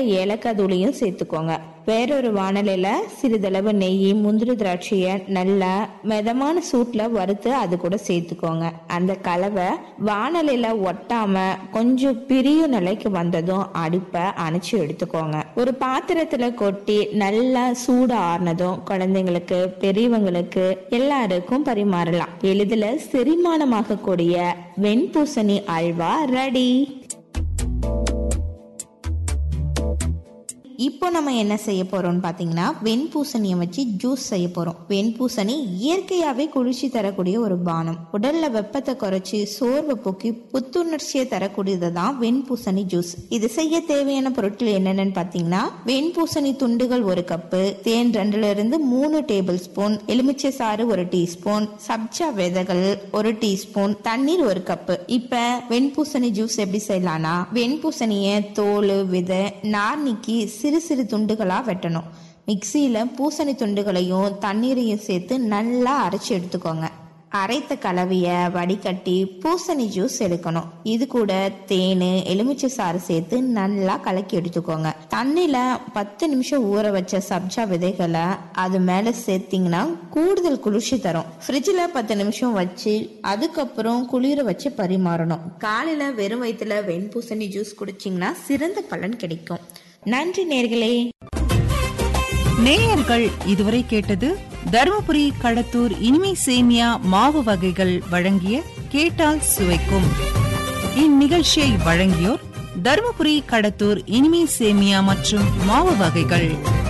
ஏலக்காய் தூளையும் சேர்த்துக்கோங்க வேறொரு வானலில சிறிதளவு நெய் முந்திரி திராட்சைய நல்லா மிதமான சூட்ல வறுத்து அது கூட சேர்த்துக்கோங்க அந்த கலவை வானலில ஒட்டாம கொஞ்சம் பிரிய நிலைக்கு வந்ததும் அடுப்பை அணைச்சு எடுத்துக்கோங்க ஒரு பாத்திரத்துல கொட்டி நல்லா சூடு ஆறுனதும் குழந்தைங்களுக்கு பெரியவங்களுக்கு எல்லாருக்கும் பரிமாறலாம் எளிதில் செரிமானமாகக்கூடிய வெண்பூசணி அல்வா ரெடி இப்போ நம்ம என்ன செய்ய போறோம்னு பார்த்தீங்கன்னா வெண்பூசணியை வச்சு ஜூஸ் செய்ய போறோம் வெண்பூசணி இயற்கையாகவே குளிர்ச்சி தரக்கூடிய ஒரு பானம் உடல்ல வெப்பத்தை குறைச்சி சோர்வை போக்கி புத்துணர்ச்சியை தரக்கூடியது தான் வெண்பூசணி ஜூஸ் இது செய்ய தேவையான பொருட்கள் என்னென்னு பார்த்தீங்கன்னா வெண்பூசணி துண்டுகள் ஒரு கப்பு தேன் ரெண்டுல இருந்து மூணு டேபிள் ஸ்பூன் எலுமிச்சை சாறு ஒரு டீஸ்பூன் சப்ஜா விதைகள் ஒரு டீஸ்பூன் தண்ணீர் ஒரு கப்பு இப்ப வெண்பூசணி ஜூஸ் எப்படி செய்யலாம்னா வெண்பூசணிய தோல் விதை நார் நீக்கி சிறு சிறு துண்டுகளா வெட்டணும் மிக்சியில பூசணி துண்டுகளையும் தண்ணீரையும் சேர்த்து நல்லா அரைச்சி எடுத்துக்கோங்க அரைத்த கலவைய வடிகட்டி பூசணி ஜூஸ் எடுக்கணும் இது கூட தேன் எலுமிச்சை சாறு சேர்த்து நல்லா கலக்கி எடுத்துக்கோங்க தண்ணியில பத்து நிமிஷம் ஊற வச்ச சப்ஜா விதைகளை அது மேல சேர்த்தீங்கன்னா கூடுதல் குளிர்ச்சி தரும் ஃப்ரிட்ஜில் பத்து நிமிஷம் வச்சு அதுக்கப்புறம் குளிர வச்சு பரிமாறணும் காலையில வெறும் வயிற்றுல வெண்பூசணி ஜூஸ் குடிச்சிங்கன்னா சிறந்த பலன் கிடைக்கும் நன்றி நேர்களே நேயர்கள் இதுவரை கேட்டது தருமபுரி கடத்தூர் இனிமை சேமியா மாவு வகைகள் வழங்கிய கேட்டால் சுவைக்கும் இந்நிகழ்ச்சியை வழங்கியோர் தருமபுரி கடத்தூர் இனிமை சேமியா மற்றும் மாவு வகைகள்